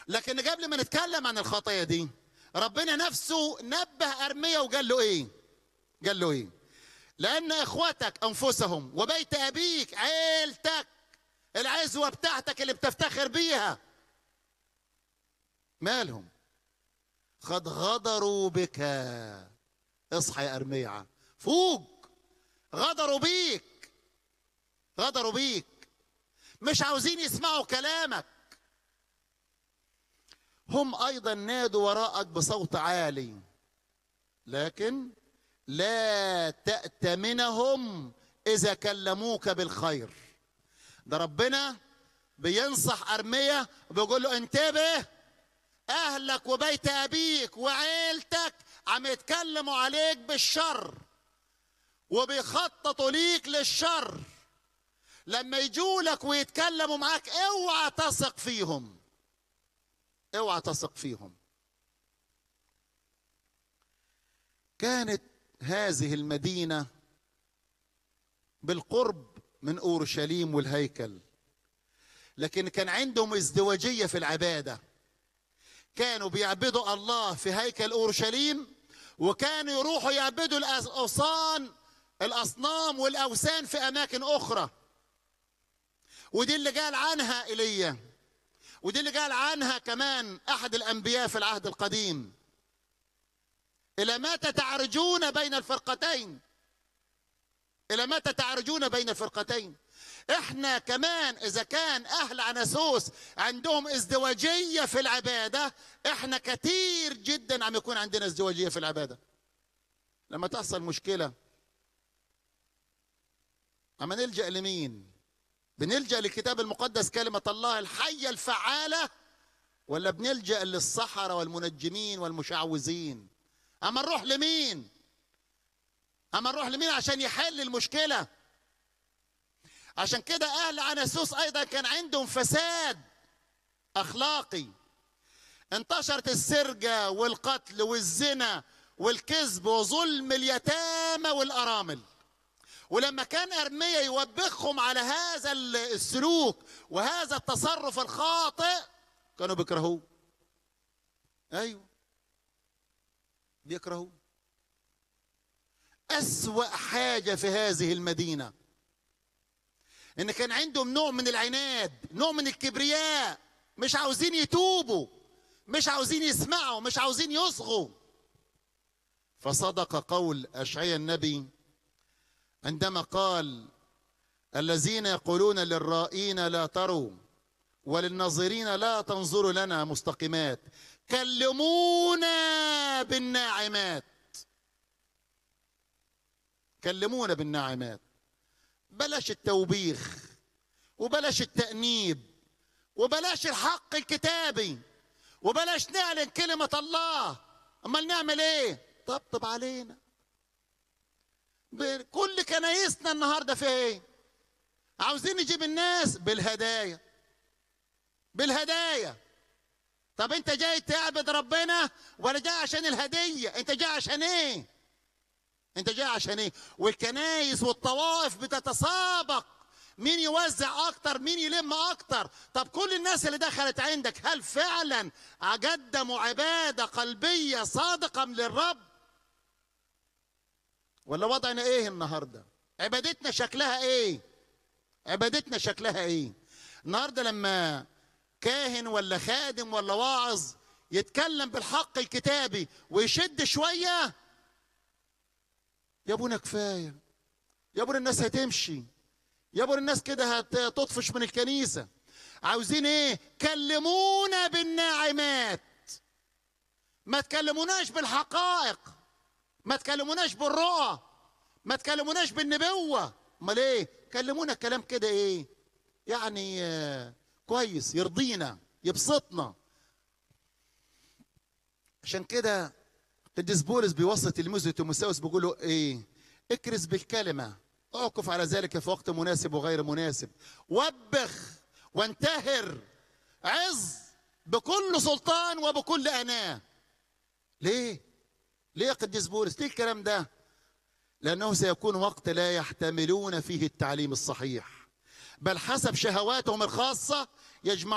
لكن قبل ما نتكلم عن الخطيه دي ربنا نفسه نبه ارميا وقال له ايه قال له ايه لان اخوتك انفسهم وبيت ابيك عيلتك العزوه بتاعتك اللي بتفتخر بيها مالهم قد غدروا بك اصحى يا ارميا فوق غدروا بيك غدروا بيك مش عاوزين يسمعوا كلامك هم ايضا نادوا وراءك بصوت عالي لكن لا تأتمنهم اذا كلموك بالخير ده ربنا بينصح ارميا وبيقول له انتبه اهلك وبيت ابيك وعيلتك عم يتكلموا عليك بالشر وبيخططوا ليك للشر لما يجوا لك ويتكلموا معاك اوعى تثق فيهم اوعى تثق فيهم كانت هذه المدينه بالقرب من اورشليم والهيكل لكن كان عندهم ازدواجيه في العباده كانوا بيعبدوا الله في هيكل اورشليم وكانوا يروحوا يعبدوا الاوثان الاصنام والاوثان في اماكن اخرى ودي اللي قال عنها ايليا ودي اللي قال عنها كمان احد الانبياء في العهد القديم الى متى تعرجون بين الفرقتين الى متى تعرجون بين الفرقتين احنا كمان اذا كان اهل عناسوس عندهم ازدواجيه في العباده احنا كتير جدا عم يكون عندنا ازدواجيه في العباده لما تحصل مشكله اما نلجا لمين بنلجا للكتاب المقدس كلمه الله الحيه الفعاله ولا بنلجا للسحره والمنجمين والمشعوذين اما نروح لمين اما نروح لمين عشان يحل المشكله عشان كده اهل عناسوس ايضا كان عندهم فساد اخلاقي انتشرت السرقه والقتل والزنا والكذب وظلم اليتامى والارامل ولما كان ارميا يوبخهم على هذا السلوك وهذا التصرف الخاطئ كانوا بيكرهوه ايوه بيكرهوه اسوا حاجه في هذه المدينه ان كان عندهم نوع من العناد نوع من الكبرياء مش عاوزين يتوبوا مش عاوزين يسمعوا مش عاوزين يصغوا فصدق قول اشعيا النبي عندما قال الذين يقولون للرائين لا تروا وللناظرين لا تنظروا لنا مستقيمات كلمونا بالناعمات كلمونا بالناعمات بلاش التوبيخ وبلاش التأنيب وبلاش الحق الكتابي وبلاش نعلن كلمة الله أمال نعمل إيه؟ طبطب علينا كل كنايسنا النهاردة فيها إيه؟ عاوزين نجيب الناس بالهدايا بالهدايا طب انت جاي تعبد ربنا ولا جاي عشان الهدية انت جاي عشان ايه انت جاي عشان ايه والكنايس والطوائف بتتسابق مين يوزع اكتر مين يلم اكتر طب كل الناس اللي دخلت عندك هل فعلا قدموا عبادة قلبية صادقة للرب ولا وضعنا ايه النهاردة عبادتنا شكلها ايه عبادتنا شكلها ايه النهاردة لما كاهن ولا خادم ولا واعظ يتكلم بالحق الكتابي ويشد شويه يا ابونا كفايه يا ابونا الناس هتمشي يا ابونا الناس كده هتطفش من الكنيسه عاوزين ايه كلمونا بالناعمات ما تكلموناش بالحقائق ما تكلموناش بالرؤى ما تكلموناش بالنبوه امال ايه كلمونا كلام كده ايه يعني آه كويس يرضينا يبسطنا عشان كده قديس بولس بيوصي تلميذه تيموثاوس بيقول له ايه اكرز بالكلمه اعكف على ذلك في وقت مناسب وغير مناسب وبخ وانتهر عظ بكل سلطان وبكل اناه ليه ليه يا قديس بولس ليه الكلام ده لانه سيكون وقت لا يحتملون فيه التعليم الصحيح بل حسب شهواتهم الخاصه يجمعون